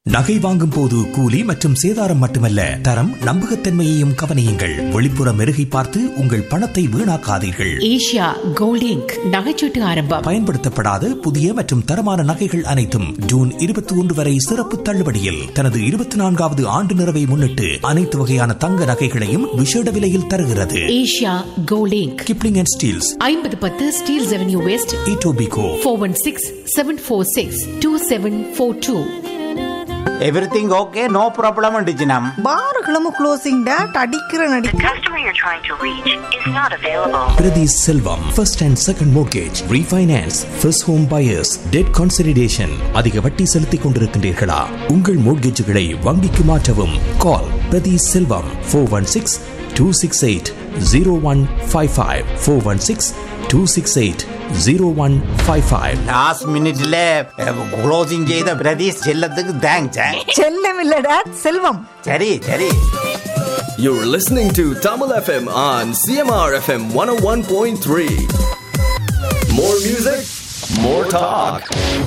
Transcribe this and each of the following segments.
நகை வாங்கும் போது கூலி மற்றும் சேதாரம் மட்டுமல்ல தரம் நம்பகத்தன்மையையும் கவனியுங்கள் வெளிப்புற மெருகை பார்த்து உங்கள் பணத்தை வீணாக்காதீர்கள் ஏஷியா கோல்ட் இங்க் நகைச்சீட்டு ஆரம்பம் பயன்படுத்தப்படாத புதிய மற்றும் தரமான நகைகள் அனைத்தும் ஜூன் இருபத்தி ஒன்று வரை சிறப்பு தள்ளுபடியில் தனது இருபத்தி நான்காவது ஆண்டு நிறைவை முன்னிட்டு அனைத்து வகையான தங்க நகைகளையும் விஷேட விலையில் தருகிறது Asia Gold Inc Kipling and Steeles ஐம்பது பத்து Steeles Avenue West Etobicoke four one six seven four six two seven four two everything okay no problem டிஜினம் பாருகளும் க்ளோசிங் டேட் அடிக்கிற நடி The customer you're trying to reach is not available. Prathi Selvam first and second mortgage refinance first home buyers debt consideration அதிக வட்டி செலுத்திக் கொண்டிருக்கின்றீர்களா உங்கள் மோர்கேஜுகளை வங்கிக்கு மாற்றவும் call Prathi Selvam four one six two six eight zero one five five four one six two six eight zero one five five last மினிட்ல closing செய்த பிரதீஷ் செல்லத்துக்கு thanks செல்லம் இல்ல டேட் செல்வம் சரி சரி You're listening to Tamil FM on CMR FM 101.3. More music, more talk.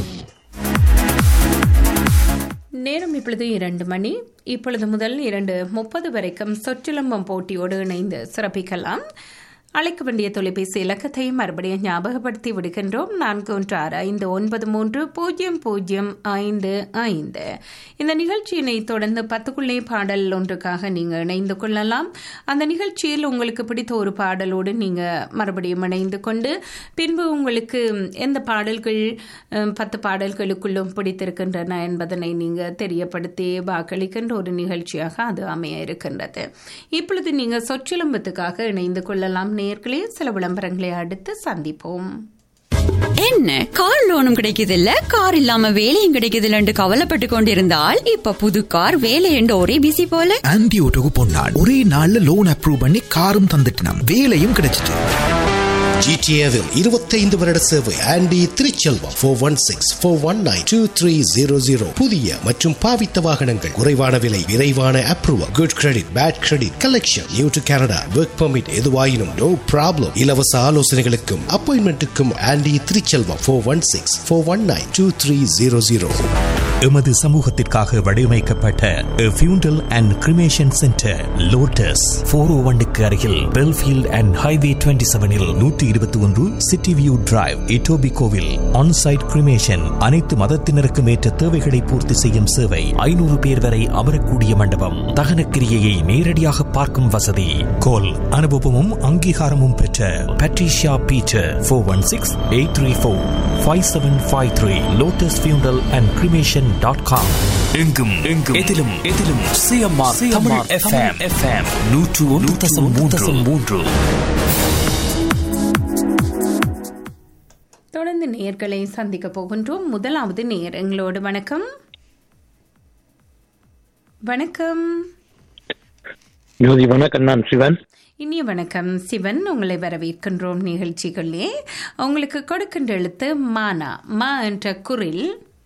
நேரம் இப்பொழுது இரண்டு மணி இப்பொழுது முதல் இரண்டு முப்பது வரைக்கும் சொற்றுலம்பம் போட்டியோடு இணைந்து சிறப்பிக்கலாம் அழைக்க வேண்டிய தொலைபேசி இலக்கத்தையும் மறுபடியும் ஞாபகப்படுத்தி விடுகின்றோம் நான்கு ஒன்று ஆறு ஐந்து ஒன்பது மூன்று பூஜ்ஜியம் பூஜ்ஜியம் ஐந்து ஐந்து இந்த நிகழ்ச்சியினை தொடர்ந்து பத்துக்குள்ளே பாடல் ஒன்றுக்காக நீங்கள் இணைந்து கொள்ளலாம் அந்த நிகழ்ச்சியில் உங்களுக்கு பிடித்த ஒரு பாடலோடு நீங்கள் மறுபடியும் இணைந்து கொண்டு பின்பு உங்களுக்கு எந்த பாடல்கள் அஹ், பத்து பாடல்களுக்குள்ளும் பிடித்திருக்கின்றன என்பதனை நீங்கள் தெரியப்படுத்தி வாக்களிக்கின்ற ஒரு நிகழ்ச்சியாக அது அமைய இருக்கின்றது இப்பொழுது நீங்கள் சொற்சிலம்பத்துக்காக இணைந்து கொள்ளலாம் நேர்களே சில விளம்பரங்களை அடுத்து சந்திப்போம் என்ன கார் லோனும் கிடைக்குது இல்ல கார் இல்லாம வேலையும் கிடைக்குது இல்லன்னு கவலைப்பட்டு கொண்டிருந்தால் இப்ப புது கார் வேலை என்று ஒரே பிசி போல ஆன்டி ஓட்டோக்கு பொன்னாள் ஒரே நாள்ல லோன் அப்ரூவ் பண்ணி காரும் தந்துட்டோம் வேலையும் கிடைச்சிட்டு ஜிடிஏவில் இருபத்தைந்து வருட சேவை Andy Thiruchelvam four one six four one nine two three zero zero புதிய மற்றும் பாவித்த வாகனங்கள் குறைவான விலை விரைவான approval good credit bad credit collection new to Canada work permit எதுவாயினும் நோ ப்ராப்ளம் இலவச ஆலோசனைகளுக்கும் அப்பாயின்மெண்ட்டுக்கும் Andy Thiruchelvam four one six four one nine two three zero zero எமது சமூகத்திற்காக வடிவமைக்கப்பட்ட funeral and cremation centre Lotus four O ஒன்னுக்கு அருகில் Belfield and highway twenty செவனில் நூற்றி இருபத்தி ஒன்று சிட்டி வியூ டிரைவ் இட்டோபி கோவில் ஆன்சைட் கிரிமேஷன் அனைத்து மதத்தினருக்கும் ஏற்ற தேவைகளை பூர்த்தி செய்யும் சேவை ஐநூறு பேர் வரை அமரக்கூடிய மண்டபம் தகனக்கிரியையை நேரடியாக பார்க்கும் வசதி கோல் அனுபவமும் அங்கீகாரமும் பெற்ற Patricia Peter four one six eight three four five seven five three Lotus funeral and cremation dot com எங்கும் எங்கும் எதிலும் எதிலும் சிஎம்ஆர் தமிழ் எஃப்எம் எஃப்எம் நூற்று ஒன்று தசம் மூன்று தசம் மூன்று தொடர்ந்து நேயர்களை சந்திக்க போகின்றோம் முதலாவது நேயர் எங்களோடு வணக்கம் வணக்கம் ஜோதி வணக்கம் நான் சிவன் இனிய வணக்கம் சிவன் உங்களை வரவேற்கின்றோம் நிகழ்ச்சிகளே உங்களுக்கு கொடுக்கின்ற எழுத்து மானா மா என்ற குரில்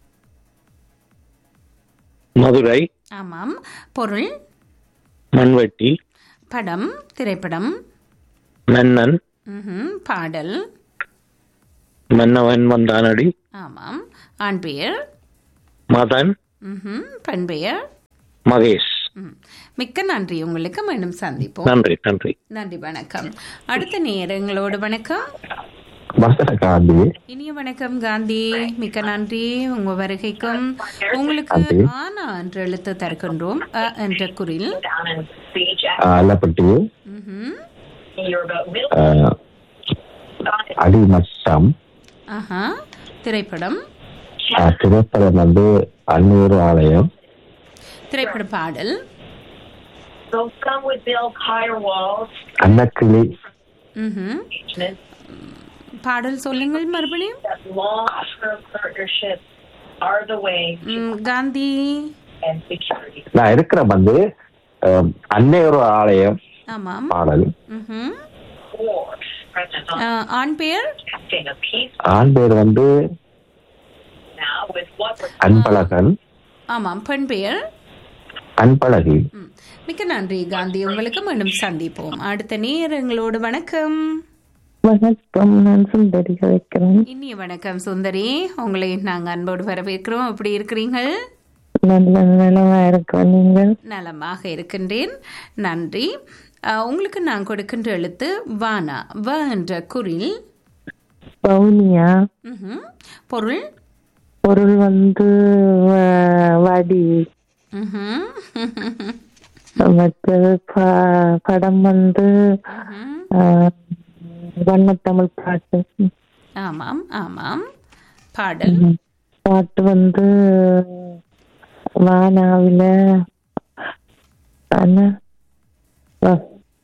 மதுரை ஆமாம் பொருள் மண்வெட்டி படம் திரைப்படம் மன்னன் ம்ஹும், பாடல் மன்னவன் வந்தானடி ஆமாம் ஆண் பெயர் மதன் ம்ஹும், பெண் பெயர் மகேஷ் ம். மிக்க நன்றி உங்களுக்கு மீண்டும் சந்திப்போம் நன்றி நன்றி நன்றி வணக்கம் அடுத்த நேரங்களோடு வணக்கம் வசனகாந்தி இனிய வணக்கம் காந்தி மிக்க நன்றி உங்க வருகைக்கும் உங்களுக்கு ஆனா என்ற எழுத்து தருகின்றோம் அ என்ற குரில் அல்லப்பட்டி ம்ஹும். அடிமட்டம் ஆஹா திரைப்படம் திரைப்படம் வந்து அன்னூர் ஆலயம் திரைப்பட பாடல் அன்னக்கிளி ம்ஹும். பாடல் சொல்லுங்கள் மறுபடியும் ம், காந்தி நான் இருக்கிற வந்து அஹ், அன்னையொரு ஆலயம் ஆமாம் பாடல் ம்ஹும். ஆ, ஆண் பெயர் ஆண் பேர் வந்து அன்பழகன் ஆமாம் பெண் பெயர் அன்பழகி ம். மிக்க நன்றி காந்தி உங்களுக்கு மீண்டும் சந்திப்போம் அடுத்த நேரங்களோடு வணக்கம் வணக்கம் நான் சுந்தரி வைக்கிறேன் இனிய வணக்கம் சுந்தரி உங்களை நாங்க அன்போடு வரவேற்கிறோம் எப்படி இருக்கிறீங்கள் நல்ல நிலமா இருக்கிற நீங்கள் நலமாக இருக்கின்றேன் நன்றி அஹ், உங்களுக்கு நான் கொடுக்கின்ற எழுத்து வானா வ என்ற குரில் பவுனியா ம்ஹும். பொருள் பொருள் வந்து வ- வடி ம்ஹும். மற்றது ப- படம் வந்து ஆஹ், வண்ணத்தமிழ் பாட்டு ஆமாம் ஆமாம் பாடல் பாட்டு வந்து வானாவில என்ன வ-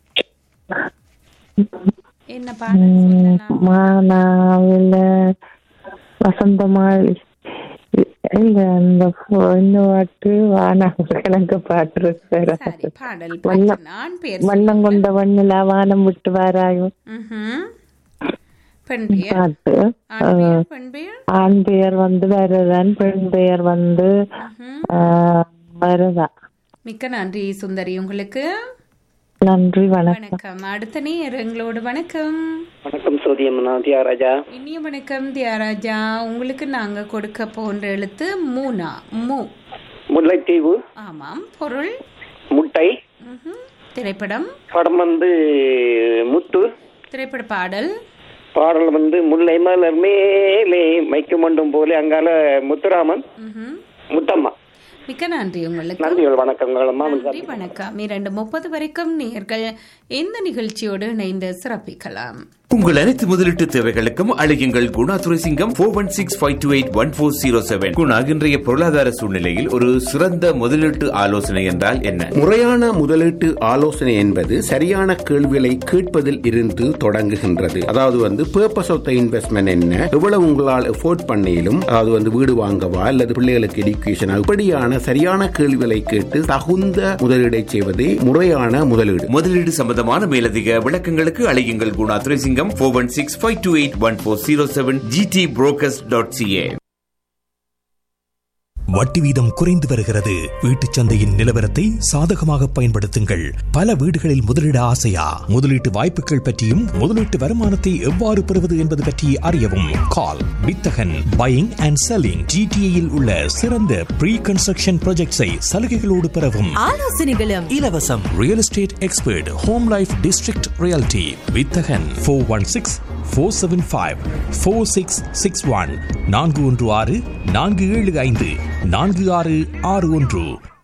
என்ன பாடல் சொல்லலாம் வானாவில வசந்த மாளி இல்ல அந்த போ- இந்த பாட்டு வானாவில எனக்கு பாட்டு இருக்கு சரி பாடல் வண்ணம் நான் பேர் வண்ணம் கொண்ட வண்ணில வானம் விட்டு வாராயோ ம்ஹும். பெண் பெயர் பாட்டு ஆண் பெயர் பெண் பெயர் ஆண் பெயர் வந்து வரதன் பெண் பெயர் வந்து ஆஹ், வரதா மிக்க நன்றி சுந்தரி உங்களுக்கு நன்றி வணக்கம் வணக்கம் அடுத்த நேர் எங்களோடு வணக்கம் வணக்கம் சோதியம்மனா தியாகராஜா இனிய வணக்கம் தியாராஜா உங்களுக்கு நாங்க கொடுக்க போன்ற எழுத்து மூனா மூ முல்லைத்தீவு ஆமாம் பொருள் முட்டை ம்ஹும். திரைப்படம் படம் வந்து முத்து திரைப்பட பாடல் பாடல் வந்து முல்லை மலர் மேலே மைக்கு மண்டும் போலே அங்கால முத்துராமன் ம்ஹும். முத்தம்மா மிக்க நன்றி உங்களுக்கு நன்றிகள் வணக்கங்கள் அம்மா நன்றி வணக்கம் இரண்டு முப்பது வரைக்கும் நேர்கள் இந்த நிகழ்ச்சியோடு இணைந்து சிறப்பிக்கலாம் உங்கள் அனைத்து முதலீட்டு தேவைகளுக்கும் அழையுங்கள் Guna Duraisingam four one six five two eight one four zero seven Guna இன்றைய பொருளாதார சூழ்நிலையில் ஒரு சிறந்த முதலீட்டு ஆலோசனை என்றால் என்ன முறையான முதலீட்டு ஆலோசனை என்பது சரியான கேள்விகளை கேட்பதில் இருந்து தொடங்குகின்றது அதாவது வந்து பர்பஸ் ஆஃப் த இன்வெஸ்ட்மெண்ட் என்ன எவ்வளவு உங்களால் எஃபோர்ட் பண்ணியிலும் அதாவது வந்து வீடு வாங்கவா அல்லது பிள்ளைகளுக்கு எடுக்கேஷன் இப்படியான சரியான கேள்விகளை கேட்டு தகுந்த முதலீடை செய்வதே முறையான முதலீடு முதலீடு சம்பந்தமான மேலதிக விளக்கங்களுக்கு அழையுங்கள் Guna Duraisingam four one six five two eight one four zero seven GT brokers dot CA வட்டி வீதம் குறைந்து வருகிறது வீட்டுச் சந்தையின் நிலவரத்தை சாதகமாக பயன்படுத்துங்கள் பல வீடுகளில் முதலீட ஆசையா முதலீட்டு வாய்ப்புகள் பற்றியும் முதலீட்டு வருமானத்தை எவ்வாறு பெறுவது என்பது பற்றி அறியவும் கால் வித்தகன் பையிங் அண்ட் செல்லிங் ஜிடிஏயில் உள்ள சிறந்த ப்ரீ கன்ஸ்ட்ரக்ஷன் ப்ராஜெக்ட்ஸை சலுகைகளோடு பெறவும் ஆலோசனைகளும் இலவசம் real estate expert home life district realty Vithakan four one six four seven five four six six one நான்கு ஒன்று ஆறு நான்கு ஏழு ஐந்து நான்கு ஆறு ஆறு ஒன்று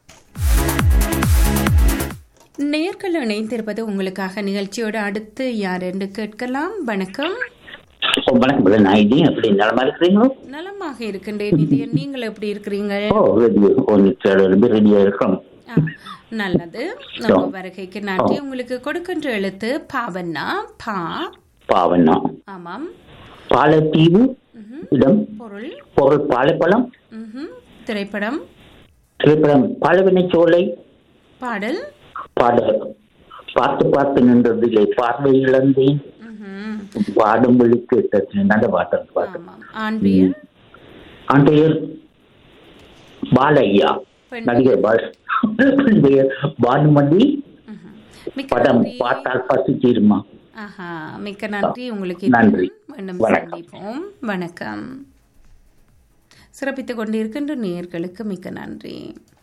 நேர்கள் இணைந்திருப்பது உங்களுக்காக நிகழ்ச்சியோடு அடுத்து யார் என்று கேட்கலாம் வணக்கம் ஓ, வணக்கம் brother. நான் இதே எப்படி நலமா இருக்கிறீங்களோ நலமாக இருக்கின்றேன் நிதியன் நீங்கள் எப்படி இருக்கிறீங்க ஓ ரெடி ஒன்று ரெடியா இருக்கோம் ஆ, நல்லது நம்ம வருகைக்கு நன்றி உங்களுக்கு கொடுக்கின்ற எழுத்து பாவன்னா பா பாவனா ஆமாம் பாலத்தீவு இடம் பொருள் பொருள் பாலைப்பழம் ம்ஹும். திரைப்படம் திரைப்படம் பாலவினை சோலை பாடல் பாட பார்த்து பார்த்து நின்றதில்லை பார்வை இழந்தேன் ம்ஹும். பாடும் விழி கேட்டது நல்ல பாட்டு அந்த பாட்டு ஆண் பெயர் ஆண் பெயர் பாலையா பெண் நடிகர் பால் பெண் பெயர் பானுமதி மிக்க படம் நன்றி. பார்த்தால் பசி தீருமா ஆஹா மிக்க நன்றி உங்களுக்கு நன்றி. மீண்டும் வணக்கம். சந்திப்போம் வணக்கம் சிறப்பித்துக் கொண்டிருக்கின்ற நேயர்களுக்கு மிக்க நன்றி